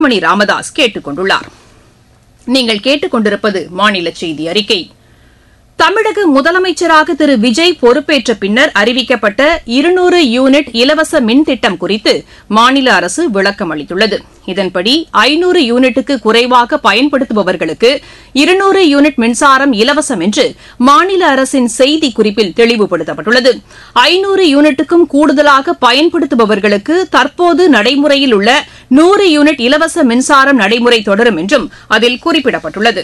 அன்புமணி ராமதாஸ் கேட்டுக் கொண்டுள்ளார் நீங்கள் கேட்டுக்கொண்டிருப்பது மாநில செய்தி அறிக்கை தமிழக முதலமைச்சராக திரு விஜய் பொறுப்பேற்ற பின்னர் அறிவிக்கப்பட்ட இருநூறு யூனிட் இலவச மின் திட்டம் குறித்து மாநில அரசு விளக்கம் அளித்துள்ளது இதன்படி ஐநூறு யூனிட்டுக்கு குறைவாக பயன்படுத்துபவர்களுக்கு இருநூறு யூனிட் மின்சாரம் இலவசம் என்று மாநில அரசின் செய்திக்குறிப்பில் தெளிவுபடுத்தப்பட்டுள்ளது ஐநூறு யூனிட்டுக்கும் கூடுதலாக பயன்படுத்துபவர்களுக்கு தற்போது நடைமுறையில் உள்ள நூறு யூனிட் இலவச மின்சாரம் நடைமுறை தொடரும் என்றும் அதில் குறிப்பிடப்பட்டுள்ளது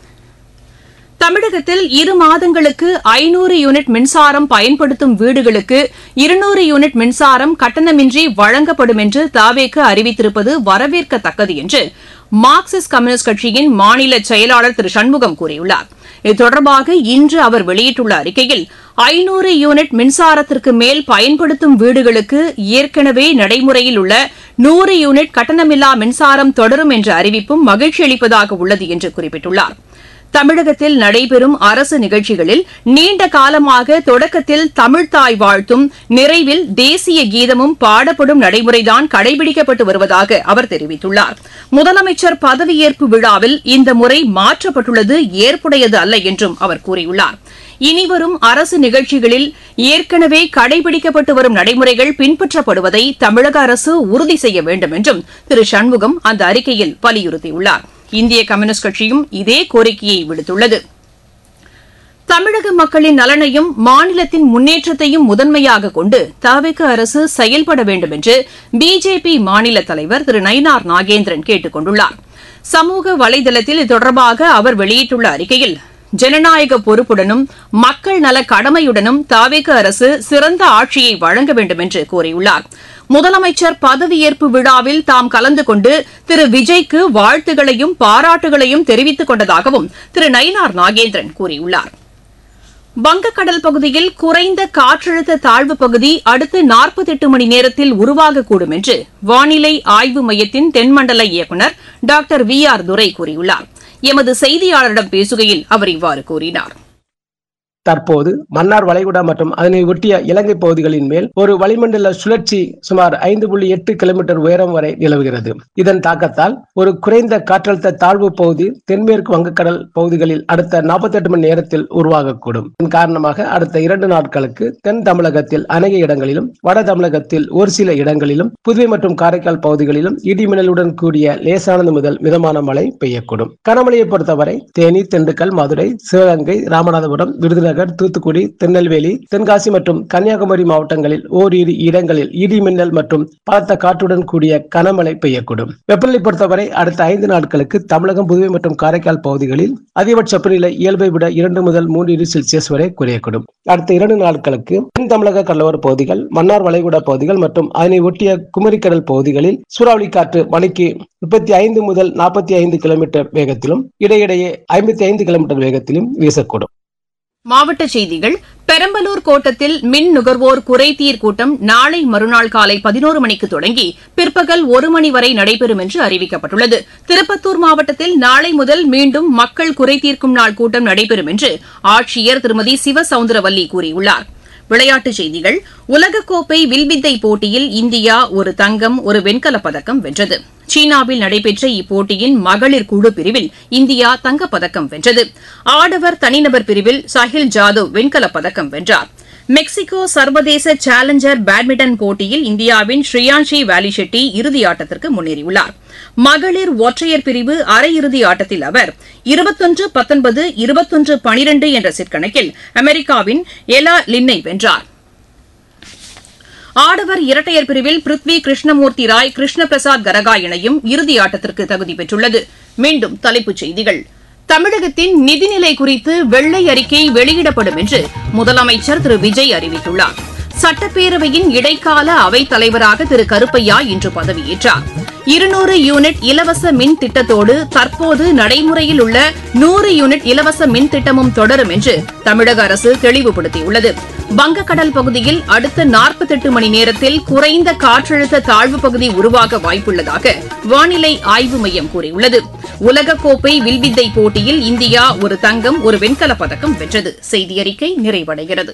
தமிழகத்தில் இரு மாதங்களுக்கு ஐநூறு யூனிட் மின்சாரம் பயன்படுத்தும் வீடுகளுக்கு இருநூறு யூனிட் மின்சாரம் கட்டணமின்றி வழங்கப்படும் என்று தாவேக்கு அறிவித்திருப்பது வரவேற்கத்தக்கது என்று மார்க்சிஸ்ட் கம்யூனிஸ்ட் கட்சியின் மாநில செயலாளர் திரு சண்முகம் கூறியுள்ளார் இது தொடர்பாக இன்று அவர் வெளியிட்டுள்ள அறிக்கையில் ஐநூறு யூனிட் மின்சாரத்திற்கு மேல் பயன்படுத்தும் வீடுகளுக்கு ஏற்கனவே நடைமுறையில் உள்ள நூறு யூனிட் கட்டணமில்லா மின்சாரம் தொடரும் என்ற அறிவிப்பும் மகிழ்ச்சி அளிப்பதாக உள்ளது என்று குறிப்பிட்டுள்ளாா் தமிழகத்தில் நடைபெறும் அரசு நிகழ்ச்சிகளில் நீண்ட காலமாக தொடக்கத்தில் தமிழ்தாய் வாழ்த்தும் நிறைவில் தேசிய கீதமும் பாடப்படும் நடைமுறைதான் கடைபிடிக்கப்பட்டு வருவதாக அவர் தெரிவித்துள்ளார் முதலமைச்சர் பதவியேற்பு விழாவில் இந்த முறை மாற்றப்பட்டுள்ளது ஏற்புடையது அல்ல என்றும் அவர் கூறியுள்ளார் இனிவரும் அரசு நிகழ்ச்சிகளில் ஏற்கனவே கடைபிடிக்கப்பட்டு வரும் நடைமுறைகள் பின்பற்றப்படுவதை தமிழக அரசு உறுதி செய்ய வேண்டும் என்றும் திரு சண்முகம் அந்த அறிக்கையில் வலியுறுத்தியுள்ளார் இந்திய கம்யூனிஸ்ட் கட்சியும் இதே கோரிக்கையை விடுத்துள்ளது தமிழக மக்களின் நலனையும் மாநிலத்தின் முன்னேற்றத்தையும் முதன்மையாக கொண்டு தவிக அரசு செயல்பட வேண்டும் என்று பிஜேபி மாநில தலைவர் திரு நயினார் நாகேந்திரன் கேட்டுக் கொண்டுள்ளார் சமூக வலைதளத்தில் இது தொடர்பாக அவர் வெளியிட்டுள்ள அறிக்கையில் ஜனநாயக பொறுப்புடனும் மக்கள் நல கடமையுடனும் தாவேக அரசு சிறந்த ஆட்சியை வழங்க வேண்டும் என்று கூறியுள்ளார் முதலமைச்சர் பதவியேற்பு விழாவில் தாம் கலந்து கொண்டு திரு விஜய்க்கு வாழ்த்துகளையும் பாராட்டுகளையும் தெரிவித்துக் கொண்டதாகவும் திரு நயினார் நாகேந்திரன் கூறியுள்ளார் வங்கக்கடல் பகுதியில் குறைந்த காற்றழுத்த தாழ்வு பகுதி அடுத்த நாற்பத்தெட்டு மணி நேரத்தில் உருவாகக்கூடும் என்று வானிலை ஆய்வு மையத்தின் தென்மண்டல இயக்குநர் டாக்டர் வி ஆர் துரை கூறியுள்ளார் எமது செய்தியாளரிடம் பேசுகையில் அவர் இவ்வாறு கூறினார் தற்போது மன்னார் வளைகுடா மற்றும் அதனை ஒட்டிய இலங்கை பகுதிகளின் மேல் ஒரு வளிமண்டல சுழற்சி சுமார் ஐந்து புள்ளி எட்டு கிலோமீட்டர் உயரம் வரை நிலவுகிறது இதன் தாக்கத்தால் ஒரு குறைந்த காற்றழுத்த தாழ்வு பகுதி தென்மேற்கு வங்கக்கடல் பகுதிகளில் அடுத்த நாற்பத்தி மணி நேரத்தில் உருவாகக்கூடும் இதன் காரணமாக அடுத்த இரண்டு நாட்களுக்கு தென் தமிழகத்தில் அநேக இடங்களிலும் வட தமிழகத்தில் ஒரு சில இடங்களிலும் புதுவை மற்றும் காரைக்கால் பகுதிகளிலும் இடிமின்னலுடன் கூடிய லேசானது முதல் மிதமான மழை பெய்யக்கூடும் கனமழையை பொறுத்தவரை தேனி திண்டுக்கல் மதுரை சிவகங்கை ராமநாதபுரம் விருதுநகர் விருதுநகர் தூத்துக்குடி திருநெல்வேலி தென்காசி மற்றும் கன்னியாகுமரி மாவட்டங்களில் ஓரிரு இடங்களில் இடி மின்னல் மற்றும் பலத்த காற்றுடன் கூடிய கனமழை பெய்யக்கூடும் வெப்பநிலை பொறுத்தவரை அடுத்த ஐந்து நாட்களுக்கு தமிழகம் புதுவை மற்றும் காரைக்கால் பகுதிகளில் அதிகபட்ச வெப்பநிலை இயல்பை விட இரண்டு முதல் மூன்று டிகிரி செல்சியஸ் வரை குறையக்கூடும் அடுத்த இரண்டு நாட்களுக்கு தென் தமிழக கடலோர பகுதிகள் மன்னார் வளைகுடா பகுதிகள் மற்றும் அதனை ஒட்டிய குமரிக்கடல் பகுதிகளில் சூறாவளி காற்று மணிக்கு முப்பத்தி ஐந்து முதல் நாற்பத்தி ஐந்து கிலோமீட்டர் வேகத்திலும் இடையிடையே ஐம்பத்தி ஐந்து கிலோமீட்டர் வேகத்திலும் வீசக்கூடும் மாவட்ட செய்திகள் பெரம்பலூர் கோட்டத்தில் மின் நுகர்வோர் குறைதீர் கூட்டம் நாளை மறுநாள் காலை பதினோரு மணிக்கு தொடங்கி பிற்பகல் ஒரு மணி வரை நடைபெறும் என்று அறிவிக்கப்பட்டுள்ளது திருப்பத்தூர் மாவட்டத்தில் நாளை முதல் மீண்டும் மக்கள் குறைதீர்க்கும் நாள் கூட்டம் நடைபெறும் என்று ஆட்சியர் திருமதி சிவசவுந்தரவல்லி கூறியுள்ளார் விளையாட்டுச் செய்திகள் உலகக்கோப்பை வில்வித்தை போட்டியில் இந்தியா ஒரு தங்கம் ஒரு வெண்கலப் பதக்கம் வென்றது சீனாவில் நடைபெற்ற இப்போட்டியின் மகளிர் குழு பிரிவில் இந்தியா தங்கப்பதக்கம் வென்றது ஆடவர் தனிநபர் பிரிவில் சாஹில் ஜாதவ் வெண்கலப் பதக்கம் வென்றார் மெக்சிகோ சர்வதேச சேலஞ்சர் பேட்மிண்டன் போட்டியில் இந்தியாவின் ஸ்ரீயான்ஷி வேலி ஷெட்டி இறுதியாட்டத்திற்கு முன்னேறியுள்ளார் மகளிர் ஒற்றையர் பிரிவு அரையிறுதி ஆட்டத்தில் அவர் இருபத்தொன்று பத்தொன்பது இருபத்தொன்று பனிரெண்டு என்ற செட் கணக்கில் அமெரிக்காவின் எலா லின்னை வென்றார் ஆடவர் இரட்டையர் பிரிவில் பிருத்வி கிருஷ்ணமூர்த்தி ராய் கிருஷ்ண பிரசாத் கரகா இணையும் இறுதியாட்டத்திற்கு தகுதி பெற்றுள்ளது மீண்டும் தலைப்புச் செய்திகள் தமிழகத்தின் நிதிநிலை குறித்து வெள்ளை அறிக்கை வெளியிடப்படும் என்று முதலமைச்சர் திரு விஜய் அறிவித்துள்ளார் சட்டப்பேரவையின் இடைக்கால அவைத் தலைவராக திரு கருப்பையா இன்று பதவியேற்றார் இருநூறு யூனிட் இலவச மின் திட்டத்தோடு தற்போது நடைமுறையில் உள்ள நூறு யூனிட் இலவச மின் திட்டமும் தொடரும் என்று தமிழக அரசு தெளிவுபடுத்தியுள்ளது வங்கக்கடல் பகுதியில் அடுத்த நாற்பத்தெட்டு மணி நேரத்தில் குறைந்த காற்றழுத்த தாழ்வு பகுதி உருவாக வாய்ப்புள்ளதாக வானிலை ஆய்வு மையம் கூறியுள்ளது உலகக்கோப்பை வில்வித்தை போட்டியில் இந்தியா ஒரு தங்கம் ஒரு வெண்கலப் பதக்கம் வென்றது செய்தியறிக்கை நிறைவடைகிறது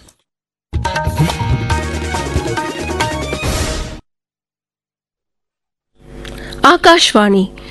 ஆகாஷ்வாணி